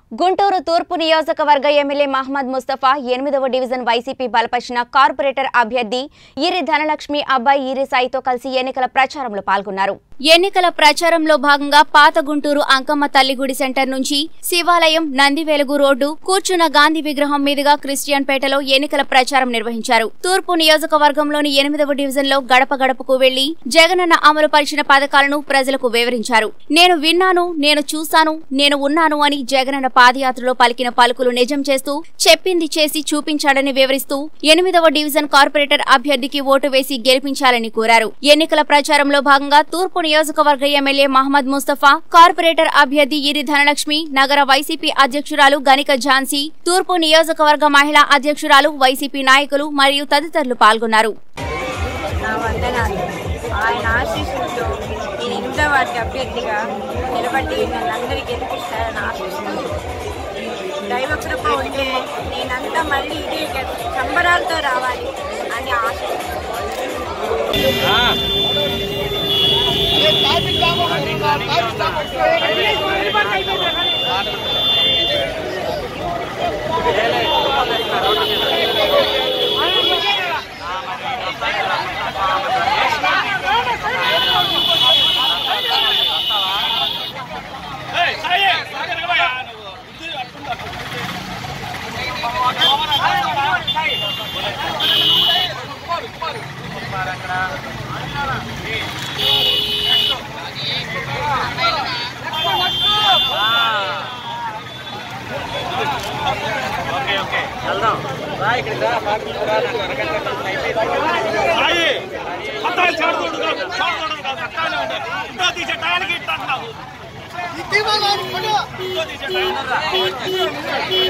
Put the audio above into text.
గుంటూరు తూర్పు నియోజకవర్గ ఎమ్మెల్యే మహమ్మద్ ముస్తఫా ఎనిమిదవ డివిజన్ వైసీపీ బలపరిచిన కార్పొరేటర్ అభ్యర్థి ఈరి ధనలక్ష్మి అబ్బాయి ఈరి సాయితో కలిసి ఎన్నికల ప్రచారంలో పాల్గొన్నారు ఎన్నికల ప్రచారంలో భాగంగా పాత గుంటూరు అంకమ్మ తల్లిగుడి సెంటర్ నుంచి శివాలయం నందివెలుగు రోడ్డు కూర్చున్న గాంధీ విగ్రహం మీదుగా క్రిస్టియన్ పేటలో ఎన్నికల ప్రచారం నిర్వహించారు తూర్పు నియోజకవర్గంలోని ఎనిమిదవ డివిజన్ లో గడప గడపకు వెళ్లి జగనన్న అమలు పరిచిన పథకాలను ప్రజలకు వివరించారు నేను విన్నాను నేను చూశాను నేను ఉన్నాను అని జగనన్న పాదయాత్రలో పలికిన పలుకులు నిజం చేస్తూ చెప్పింది చేసి చూపించాడని వివరిస్తూ ఎనిమిదవ డివిజన్ కార్పొరేటర్ అభ్యర్థికి ఓటు వేసి గెలిపించాలని కోరారు ఎన్నికల ప్రచారంలో భాగంగా తూర్పు నియోజకవర్గ ఎమ్మెల్యే మహమ్మద్ ముస్తఫా కార్పొరేటర్ అభ్యర్థి ఇరి ధనలక్ష్మి నగర వైసీపీ అధ్యక్షురాలు గనిక ఝాన్సీ తూర్పు నియోజకవర్గ మహిళా అధ్యక్షురాలు వైసీపీ నాయకులు మరియు తదితరులు పాల్గొన్నారు నా వందనాలు ఆయన ఆశీస్సులతో నేను ఎనిమిదో వార్డు అభ్యర్థిగా నిలబడి నన్ను అందరూ గెలిపిస్తారని ఆశిస్తూ దైవ కృప ఉంటే నేనంతా మళ్ళీ ఇదే గె- సంబరాలతో రావాలి అని ఆశిస్తున్నాను సాయి అత్తాయి చాడుతోడు కాదు చాడుతోడు కాదు అత్తానే ఉండే ఇంట్లో తీసే టయానికి ఇట్లా అంటున్నావు ఇంట్లో తీసే టయానికి